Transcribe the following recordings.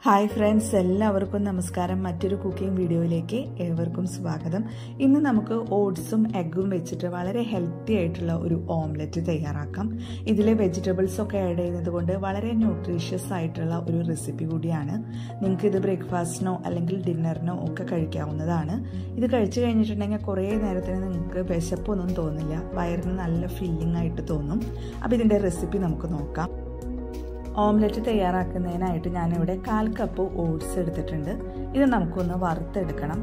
hi friends എല്ലാവർക്കും നമസ്കാരം മറ്റൊരു കുക്കിംഗ് വീഡിയോയിലേക്ക് ഏവർക്കും സ്വാഗതം ഇന്ന് നമുക്ക് ഓട്സും എഗ്ഗും വെച്ചിട്ട് വളരെ ഹെൽത്തി ആയിട്ടുള്ള ഒരു ഓംലെറ്റ് തയ്യാറാക്കാം ഇതിലെ വെജിറ്റബിൾസ് ഒക്കെ ആഡ് ചെയ്യുന്നത് കൊണ്ട് വളരെ ന്യൂട്രീഷ്യസ് ആയിട്ടുള്ള ഒരു റെസിപ്പി കൂടിയാണ് നിങ്ങൾക്ക് ഇത് ബ്രേക്ക്ഫാസ്റ്റിനോ അല്ലെങ്കിൽ ഡിന്നറിനോ ഒക്കെ കഴിക്കാവുന്നതാണ് ഇത് കഴിച്ചു കഴിഞ്ഞിട്ടുണ്ടെങ്കിൽ കുറേ നേരത്തിന് നിങ്ങൾക്ക് വിശപ്പൊന്നും തോന്നില്ല വയറിന് നല്ല ഫീലിംഗ് ആയിട്ട് തോന്നും അപ്പോൾ ഇതിൻ്റെ റെസിപ്പി നമുക്ക് നോക്കാം ഓംലെറ്റ് തയ്യാറാക്കുന്നതിനായിട്ട് ഞാനിവിടെ കാൽ കപ്പ് ഓട്സ് എടുത്തിട്ടുണ്ട് ഇത് നമുക്കൊന്ന് വറുത്തെടുക്കണം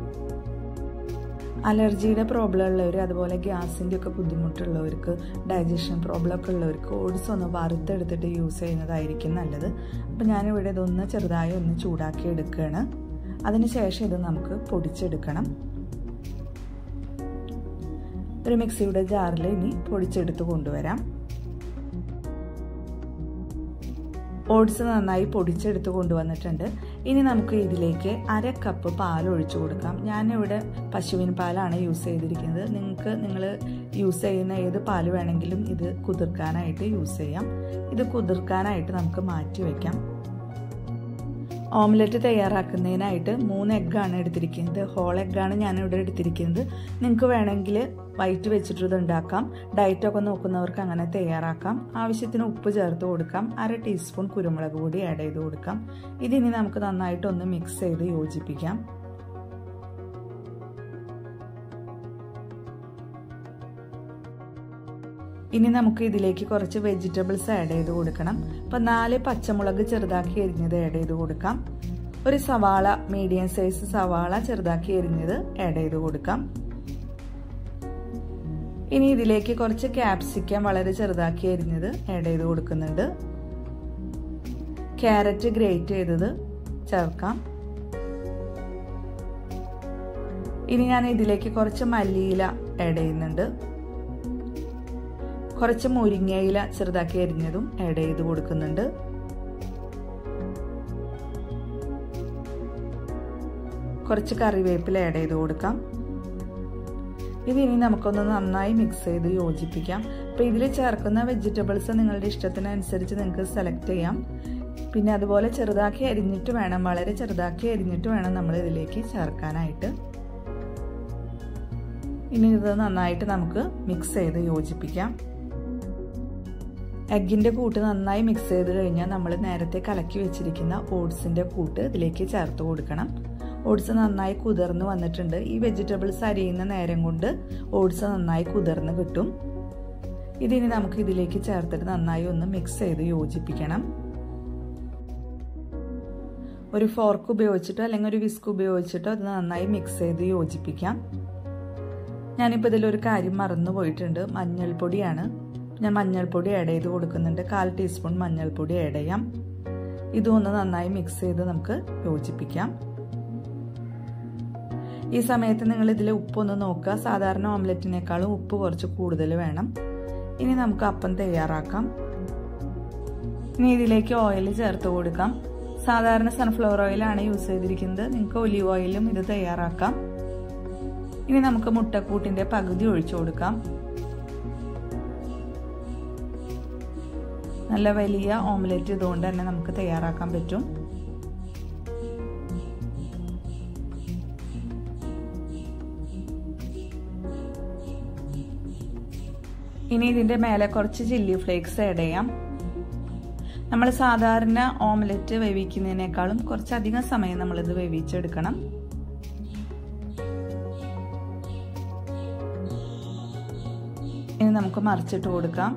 അലർജിയുടെ പ്രോബ്ലം ഉള്ളവർ അതുപോലെ ഗ്യാസിൻ്റെ ഒക്കെ ബുദ്ധിമുട്ടുള്ളവർക്ക് ഡൈജഷൻ പ്രോബ്ലം ഒക്കെ ഉള്ളവർക്ക് ഓട്സ് ഒന്ന് വറുത്തെടുത്തിട്ട് യൂസ് ചെയ്യുന്നതായിരിക്കും നല്ലത് അപ്പം ഞാനിവിടെ ഇതൊന്ന് ചെറുതായി ഒന്ന് ചൂടാക്കി എടുക്കുകയാണ് അതിനുശേഷം ഇത് നമുക്ക് പൊടിച്ചെടുക്കണം ഒരു മിക്സിയുടെ ജാറിൽ ഇനി പൊടിച്ചെടുത്ത് കൊണ്ടുവരാം ഓട്സ് നന്നായി പൊടിച്ചെടുത്ത് കൊണ്ടുവന്നിട്ടുണ്ട് ഇനി നമുക്ക് ഇതിലേക്ക് അര കപ്പ് പാൽ ഒഴിച്ചു കൊടുക്കാം ഞാനിവിടെ പശുവിൻ പാലാണ് യൂസ് ചെയ്തിരിക്കുന്നത് നിങ്ങൾക്ക് നിങ്ങൾ യൂസ് ചെയ്യുന്ന ഏത് പാൽ വേണമെങ്കിലും ഇത് കുതിർക്കാനായിട്ട് യൂസ് ചെയ്യാം ഇത് കുതിർക്കാനായിട്ട് നമുക്ക് മാറ്റി വയ്ക്കാം ഓംലെറ്റ് തയ്യാറാക്കുന്നതിനായിട്ട് മൂന്ന് എഗ്ഗാണ് എടുത്തിരിക്കുന്നത് ഹോൾ എഗ്ഗാണ് ഞാനിവിടെ എടുത്തിരിക്കുന്നത് നിങ്ങൾക്ക് വേണമെങ്കിൽ വൈറ്റ് വെച്ചിട്ട് ഇത് ഉണ്ടാക്കാം ഡയറ്റൊക്കെ നോക്കുന്നവർക്ക് അങ്ങനെ തയ്യാറാക്കാം ആവശ്യത്തിന് ഉപ്പ് ചേർത്ത് കൊടുക്കാം അര ടീസ്പൂൺ കുരുമുളക് പൊടി ആഡ് ചെയ്ത് കൊടുക്കാം ഇതിനി നമുക്ക് നന്നായിട്ടൊന്ന് മിക്സ് ചെയ്ത് യോജിപ്പിക്കാം ഇനി നമുക്ക് ഇതിലേക്ക് കുറച്ച് വെജിറ്റബിൾസ് ആഡ് ചെയ്ത് കൊടുക്കണം അപ്പം നാല് പച്ചമുളക് ചെറുതാക്കി എരിഞ്ഞത് ആഡ് ചെയ്ത് കൊടുക്കാം ഒരു സവാള മീഡിയം സൈസ് സവാള ചെറുതാക്കി എരിഞ്ഞത് ആഡ് ചെയ്ത് കൊടുക്കാം ഇനി ഇതിലേക്ക് കുറച്ച് ക്യാപ്സിക്കം വളരെ ചെറുതാക്കി എരിഞ്ഞത് ആഡ് ചെയ്ത് കൊടുക്കുന്നുണ്ട് ക്യാരറ്റ് ഗ്രേറ്റ് ചെയ്തത് ചേർക്കാം ഇനി ഞാൻ ഇതിലേക്ക് കുറച്ച് മല്ലിയില ആഡ് ചെയ്യുന്നുണ്ട് കുറച്ച് മുരിങ്ങയില ചെറുതാക്കി അരിഞ്ഞതും ആഡ് ചെയ്ത് കൊടുക്കുന്നുണ്ട് കുറച്ച് കറിവേപ്പില ആഡ് ചെയ്ത് കൊടുക്കാം ഇതിനി നമുക്കൊന്ന് നന്നായി മിക്സ് ചെയ്ത് യോജിപ്പിക്കാം അപ്പോൾ ഇതിൽ ചേർക്കുന്ന വെജിറ്റബിൾസ് നിങ്ങളുടെ ഇഷ്ടത്തിനനുസരിച്ച് നിങ്ങൾക്ക് സെലക്ട് ചെയ്യാം പിന്നെ അതുപോലെ ചെറുതാക്കി അരിഞ്ഞിട്ട് വേണം വളരെ ചെറുതാക്കി അരിഞ്ഞിട്ട് വേണം നമ്മൾ ഇതിലേക്ക് ചേർക്കാനായിട്ട് ഇനി ഇത് നന്നായിട്ട് നമുക്ക് മിക്സ് ചെയ്ത് യോജിപ്പിക്കാം എഗ്ഗിൻ്റെ കൂട്ട് നന്നായി മിക്സ് ചെയ്ത് കഴിഞ്ഞാൽ നമ്മൾ നേരത്തെ കലക്കി വെച്ചിരിക്കുന്ന ഓട്സിൻ്റെ കൂട്ട് ഇതിലേക്ക് ചേർത്ത് കൊടുക്കണം ഓട്സ് നന്നായി കുതിർന്ന് വന്നിട്ടുണ്ട് ഈ വെജിറ്റബിൾസ് അരിയുന്ന നേരം കൊണ്ട് ഓട്സ് നന്നായി കുതിർന്ന് കിട്ടും ഇതിനി നമുക്ക് ഇതിലേക്ക് ചേർത്തിട്ട് നന്നായി ഒന്ന് മിക്സ് ചെയ്ത് യോജിപ്പിക്കണം ഒരു ഫോർക്ക് ഉപയോഗിച്ചിട്ടോ അല്ലെങ്കിൽ ഒരു വിസ്ക് ഉപയോഗിച്ചിട്ടോ അത് നന്നായി മിക്സ് ചെയ്ത് യോജിപ്പിക്കാം ഞാനിപ്പോൾ ഇതിലൊരു കാര്യം മറന്നു പോയിട്ടുണ്ട് മഞ്ഞൾപ്പൊടിയാണ് ഞാൻ മഞ്ഞൾപ്പൊടി ആഡ് ചെയ്ത് കൊടുക്കുന്നുണ്ട് കാൽ ടീസ്പൂൺ മഞ്ഞൾപ്പൊടി ആഡ് ചെയ്യാം ഇതും ഒന്ന് നന്നായി മിക്സ് ചെയ്ത് നമുക്ക് യോജിപ്പിക്കാം ഈ സമയത്ത് നിങ്ങൾ ഇതിൽ ഉപ്പൊന്ന് നോക്കുക സാധാരണ ഓംലെറ്റിനേക്കാളും ഉപ്പ് കുറച്ച് കൂടുതൽ വേണം ഇനി നമുക്ക് അപ്പം തയ്യാറാക്കാം ഇനി ഇതിലേക്ക് ഓയിൽ ചേർത്ത് കൊടുക്കാം സാധാരണ സൺഫ്ലവർ ഓയിലാണ് യൂസ് ചെയ്തിരിക്കുന്നത് നിങ്ങൾക്ക് ഒലിവ് ഓയിലും ഇത് തയ്യാറാക്കാം ഇനി നമുക്ക് മുട്ടക്കൂട്ടിൻ്റെ പകുതി ഒഴിച്ചു കൊടുക്കാം നല്ല വലിയ ഓംലെറ്റ് ഇതുകൊണ്ട് തന്നെ നമുക്ക് തയ്യാറാക്കാൻ പറ്റും ഇനി ഇതിൻ്റെ മേലെ കുറച്ച് ചില്ലി ഫ്ലേക്സ് ആഡ് ചെയ്യാം നമ്മൾ സാധാരണ ഓംലെറ്റ് വേവിക്കുന്നതിനേക്കാളും കുറച്ചധികം സമയം നമ്മളിത് വേവിച്ചെടുക്കണം ഇനി നമുക്ക് മറിച്ചിട്ട് കൊടുക്കാം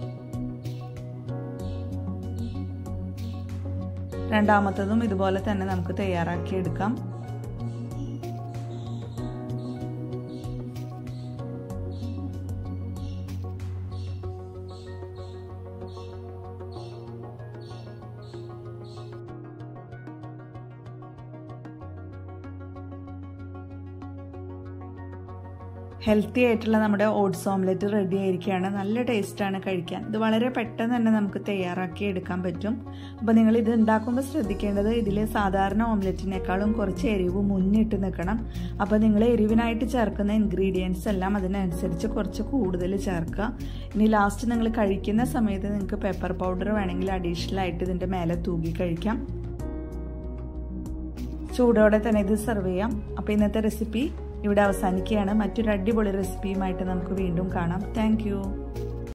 രണ്ടാമത്തതും ഇതുപോലെ തന്നെ നമുക്ക് തയ്യാറാക്കി എടുക്കാം ഹെൽത്തി ആയിട്ടുള്ള നമ്മുടെ ഓട്സ് ഓംലെറ്റ് റെഡി ആയിരിക്കുകയാണ് നല്ല ടേസ്റ്റാണ് കഴിക്കാൻ ഇത് വളരെ പെട്ടെന്ന് തന്നെ നമുക്ക് തയ്യാറാക്കി എടുക്കാൻ പറ്റും അപ്പോൾ നിങ്ങൾ ഇത് ഉണ്ടാക്കുമ്പോൾ ശ്രദ്ധിക്കേണ്ടത് ഇതിൽ സാധാരണ ഓംലെറ്റിനേക്കാളും കുറച്ച് എരിവ് മുന്നിട്ട് നിൽക്കണം അപ്പോൾ നിങ്ങൾ എരിവിനായിട്ട് ചേർക്കുന്ന ഇൻഗ്രീഡിയൻസ് എല്ലാം അതിനനുസരിച്ച് കുറച്ച് കൂടുതൽ ചേർക്കുക ഇനി ലാസ്റ്റ് നിങ്ങൾ കഴിക്കുന്ന സമയത്ത് നിങ്ങൾക്ക് പെപ്പർ പൗഡർ വേണമെങ്കിൽ അഡീഷണൽ ആയിട്ട് ഇതിൻ്റെ മേലെ തൂകി കഴിക്കാം ചൂടോടെ തന്നെ ഇത് സെർവ് ചെയ്യാം അപ്പോൾ ഇന്നത്തെ റെസിപ്പി ഇവിടെ അവസാനിക്കുകയാണ് മറ്റൊരു അടിപൊളി റെസിപ്പിയുമായിട്ട് നമുക്ക് വീണ്ടും കാണാം താങ്ക്